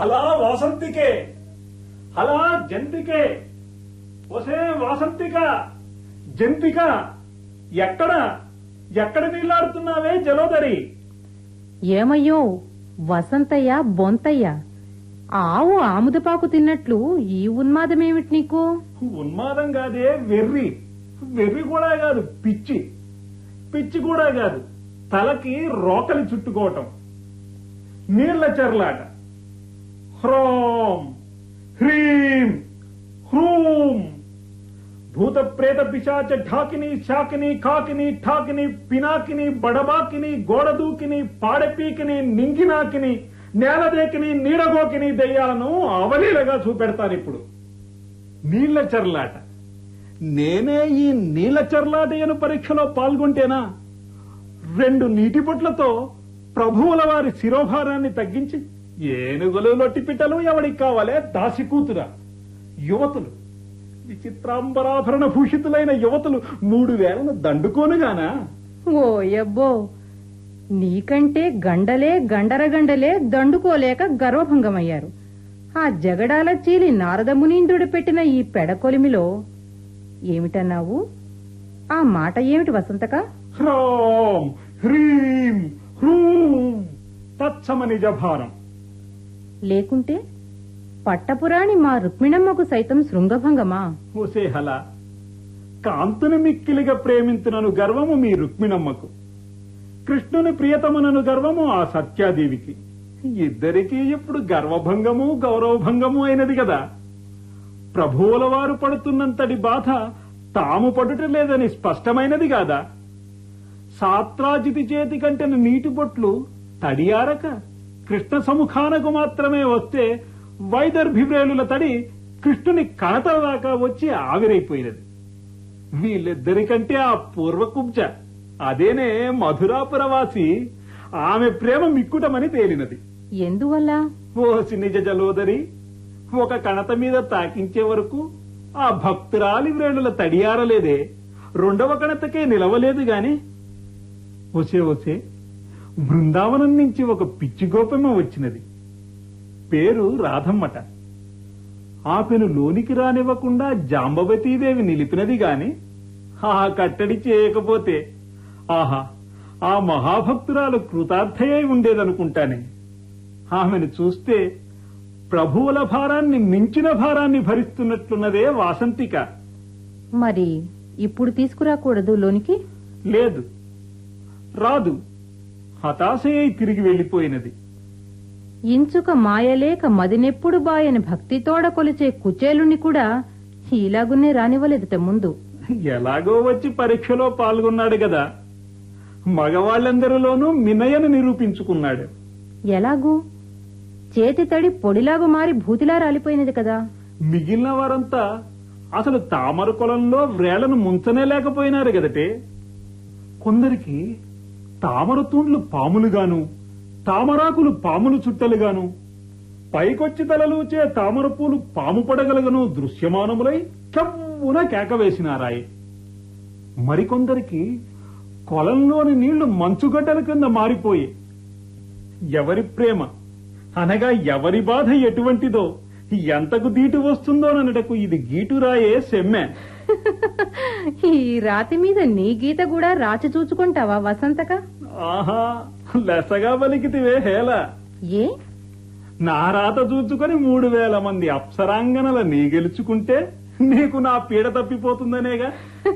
హలా వాసంతికే హలా జంతికే ఒసే వాసంతిక జంతిక ఎక్కడ ఎక్కడ నీళ్లాడుతున్నావే జలోదరి ఏమయ్యో వసంతయ్య బొంతయ్య ఆవు ఆముదపాకు తిన్నట్లు ఈ ఉన్మాదమేమిటి నీకు ఉన్మాదం కాదే వెర్రి వెర్రి కూడా కాదు పిచ్చి పిచ్చి కూడా కాదు తలకి రోకలి చుట్టుకోవటం నీళ్ల చెర్లాట హ్రోం హ్రీం హ్రూం భూత ప్రేత పిశాచ ఢాకిని శాకిని కాకిని ఠాకిని పినాకిని బడబాకిని గోడదూకిని పాడపీకిని నింగినాకిని నేలదేకిని నీడగోకిని దెయ్యాలను అవలీలగా చూపెడతాను ఇప్పుడు నీళ్ల చర్లాట నేనే ఈ నీళ్ల చర్లాటయను పరీక్షలో పాల్గొంటేనా రెండు నీటి బొట్లతో ప్రభువుల వారి శిరోభారాన్ని తగ్గించి ఏనుగులు లొట్టిపిట్టలు ఎవడికి కావాలే దాసి కూతురా యువతులు విచిత్రాంబరాభరణ భూషితులైన యువతులు మూడు వేలను దండుకోనుగానా ఓ యబ్బో నీకంటే గండలే గండరగండలే దండుకోలేక గర్వభంగమయ్యారు ఆ జగడాల చీలి నారదమునీంద్రుడు పెట్టిన ఈ పెడకొలిమిలో ఏమిటన్నావు ఆ మాట ఏమిటి వసంతక హ్రోం హ్రీం హ్రూం తత్సమ నిజభారం లేకుంటే పట్టపురాణి మా రుక్మిణమ్మకు సైతం శృంగభంగమా హల కాంతుని మిక్కిలిగా ప్రేమించునను గర్వము మీ రుక్మిణమ్మకు కృష్ణుని ప్రియతమనను గర్వము ఆ సత్యాదేవికి ఇద్దరికీ ఇప్పుడు గర్వభంగము గౌరవభంగము అయినది కదా ప్రభువుల వారు పడుతున్నంతటి బాధ తాము పడుట లేదని స్పష్టమైనది కాదా సాత్రాజితి చేతి కంటెన నీటి బొట్లు తడియారక కృష్ణ సముఖానకు మాత్రమే వస్తే వైదర్భివ్రేలుల తడి కృష్ణుని కణతల దాకా వచ్చి ఆవిరైపోయినది వీళ్ళిద్దరికంటే ఆ పూర్వకుబ్జ అదేనే మధురాపురవాసి ఆమె ప్రేమ మిక్కుటమని తేలినది ఎందువల్ల ఓసి నిజ జలోదరి ఒక కణత మీద తాకించే వరకు ఆ భక్తురాలి వ్రేణుల తడియారలేదే రెండవ కణతకే నిలవలేదు గాని ఒసే ఒసే బృందావనం నుంచి ఒక పిచ్చి గోపమ్మ వచ్చినది పేరు రాధమ్మట ఆపెను లోనికి రానివ్వకుండా జాంబవతీదేవి నిలిపినది గాని ఆ కట్టడి చేయకపోతే ఆహా ఆ మహాభక్తురాలు కృతార్థయై ఉండేదనుకుంటానే ఆమెను చూస్తే ప్రభువుల భారాన్ని మించిన భారాన్ని భరిస్తున్నట్లున్నదే వాసంతిక మరి ఇప్పుడు తీసుకురాకూడదు లోనికి లేదు రాదు హతాశయై తిరిగి వెళ్లిపోయినది ఇంచుక మాయలేక మదినెప్పుడు బాయని భక్తితోడ కొలిచే కుచేలుని కూడా ఇలాగున్నే రానివ్వలేదుట ముందు ఎలాగో వచ్చి పరీక్షలో పాల్గొన్నాడు కదా మగవాళ్ళందరిలోనూ మినయను నిరూపించుకున్నాడు ఎలాగూ చేతి తడి పొడిలాగు మారి భూతిలా రాలిపోయినది కదా మిగిలిన వారంతా అసలు తామర కొలంలో వ్రేళ్లను ముంచనే లేకపోయినారు గదటే కొందరికి తామర తూండ్లు పాములుగాను తామరాకులు పాములు చుట్టలుగాను పైకొచ్చి తలలూచే తామర పూలు పాము పడగలుగను దృశ్యమానములై చవ్వున కేక వేసినారాయి మరికొందరికి కొలంలోని నీళ్లు మంచుగడ్డల కింద మారిపోయి ఎవరి ప్రేమ అనగా ఎవరి బాధ ఎటువంటిదో ఎంతకు దీటు వస్తుందోనటకు ఇది గీటురాయే సెమ్మె ఈ రాతి మీద నీ గీత కూడా రాచి చూచుకుంటావా వసంతక ఆహా లెసగా పలికితివే హేళ ఏ నా రాత చూచుకొని మూడు వేల మంది అప్సరాంగనల నీ గెలుచుకుంటే నీకు నా పీడ తప్పిపోతుందనేగా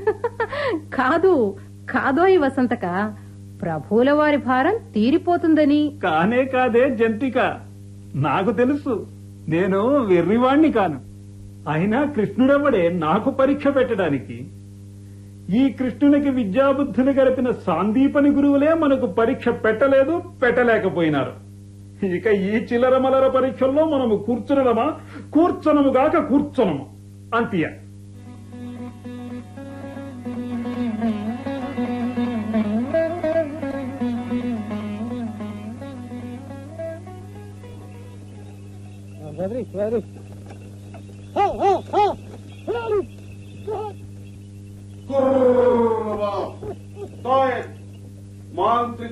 కాదు కాదోయ్ వసంతక ప్రభువుల వారి భారం తీరిపోతుందని కానే కాదే జంతిక నాకు తెలుసు నేను వెర్రివాణ్ణి కాను అయినా కృష్ణుడెవడే నాకు పరీక్ష పెట్టడానికి ఈ కృష్ణునికి విద్యాబుద్ధులు గడిపిన సాందీపని గురువులే మనకు పరీక్ష పెట్టలేదు పెట్టలేకపోయినారు ఇక ఈ చిల్లర మలర పరీక్షల్లో మనము కూర్చునడమా కూర్చొనము గాక కూర్చొనము అంతియ Very, very.